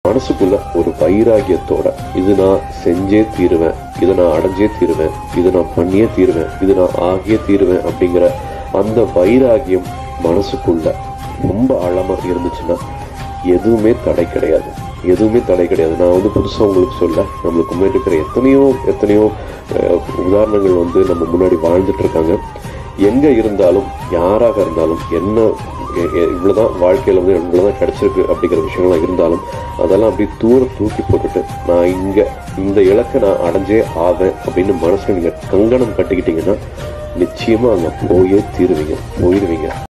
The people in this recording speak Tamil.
மனசுக்குள்ள ஒரு வைராகியத்தோட இது நான் செஞ்சே தீருவேன் இதை நான் அடைஞ்சே தீருவேன் இதை நான் பண்ணியே தீருவேன் இது நான் ஆகியே தீருவேன் அப்படிங்கிற அந்த வைராகியம் மனசுக்குள்ள ரொம்ப ஆழமா இருந்துச்சுன்னா எதுவுமே தடை கிடையாது எதுவுமே தடை கிடையாது நான் வந்து புதுசாக உங்களுக்கு சொல்ல நம்மளுக்கு முன்னாடி இருக்கிற எத்தனையோ எத்தனையோ அஹ், உதாரணங்கள் வந்து நம்ம முன்னாடி வாழ்ந்துட்டு இருக்காங்க எங்க இருந்தாலும் யாராக இருந்தாலும் என்ன எ- எ- இவ்வளவுதான் வாழ்க்கையில வந்து இவ்வளவுதான் கிடைச்சிருக்கு அப்படிங்கிற விஷயங்கள்லாம் இருந்தாலும் அதெல்லாம் அப்படியே தூர தூக்கி போட்டுட்டு நான் இங்க இந்த இலக்கை நான் அடைஞ்சே ஆவேன் அப்படின்னு மனசுல நீங்க கங்கணம் கட்டிக்கிட்டீங்கன்னா நிச்சயமா அங்க போயே தீருவீங்க போயிருவீங்க